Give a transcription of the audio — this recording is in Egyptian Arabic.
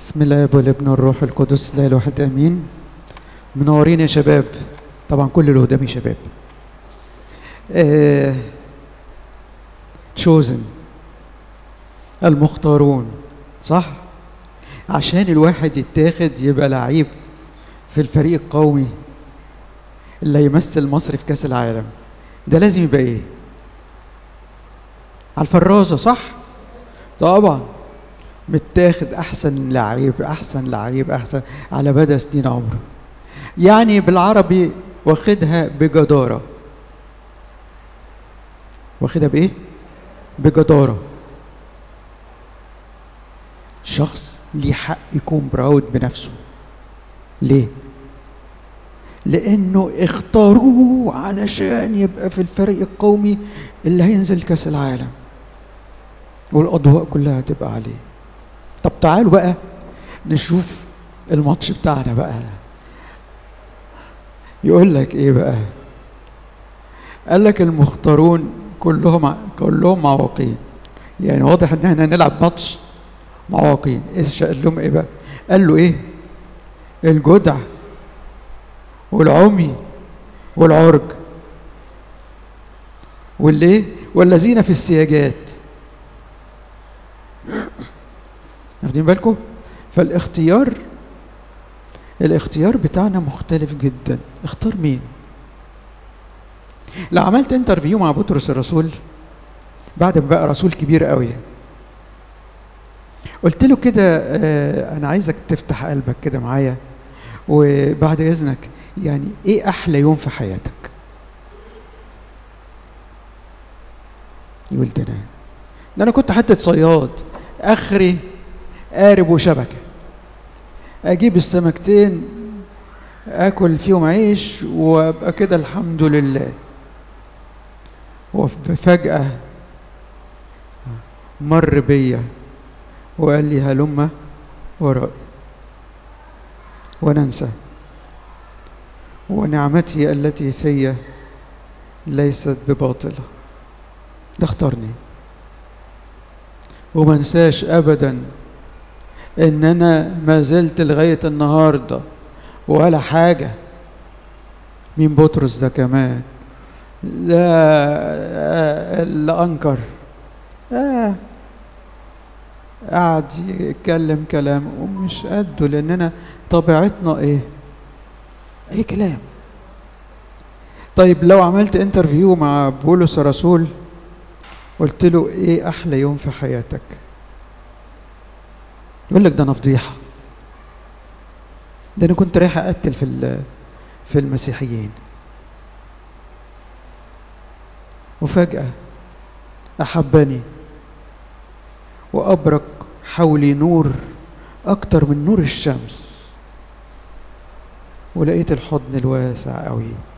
بسم الله والابن والروح القدس لا الواحد امين منورين يا شباب طبعا كل اللي قدامي شباب تشوزن المختارون صح عشان الواحد يتاخد يبقى لعيب في الفريق القومي اللي هيمثل مصر في كاس العالم ده لازم يبقى ايه على الفرازه صح طبعا متاخد احسن لعيب احسن لعيب احسن على مدى سنين عمره يعني بالعربي واخدها بجداره واخدها بايه بجداره شخص ليه حق يكون براود بنفسه ليه لانه اختاروه علشان يبقى في الفريق القومي اللي هينزل كاس العالم والاضواء كلها هتبقى عليه طب تعالوا بقى نشوف الماتش بتاعنا بقى يقول لك ايه بقى قال لك المختارون كلهم كلهم معوقين يعني واضح ان احنا هنلعب ماتش معوقين ايش قال لهم ايه بقى قال له ايه الجدع والعمي والعرج والايه والذين في السياجات واخدين بالكم فالاختيار الاختيار بتاعنا مختلف جدا اختار مين لو عملت انترفيو مع بطرس الرسول بعد ما بقى رسول كبير قوي قلت له كده اه انا عايزك تفتح قلبك كده معايا وبعد اذنك يعني ايه احلى يوم في حياتك يقول ده انا ده انا كنت حته صياد اخري قارب وشبكه اجيب السمكتين اكل فيهم عيش وابقى كده الحمد لله وفجاه مر بيا وقال لي هلم ورائي وننسى ونعمتي التي في ليست بباطله ده اختارني وما انساش ابدا ان انا ما زلت لغايه النهارده ولا حاجه مين بطرس ده كمان ده اللي انكر آه قعد يتكلم كلام ومش قده لاننا طبيعتنا ايه اي كلام طيب لو عملت انترفيو مع بولس الرسول قلت له ايه احلى يوم في حياتك يقول لك ده انا فضيحه ده انا كنت رايح اقتل في في المسيحيين وفجاه احبني وابرق حولي نور اكتر من نور الشمس ولقيت الحضن الواسع قوي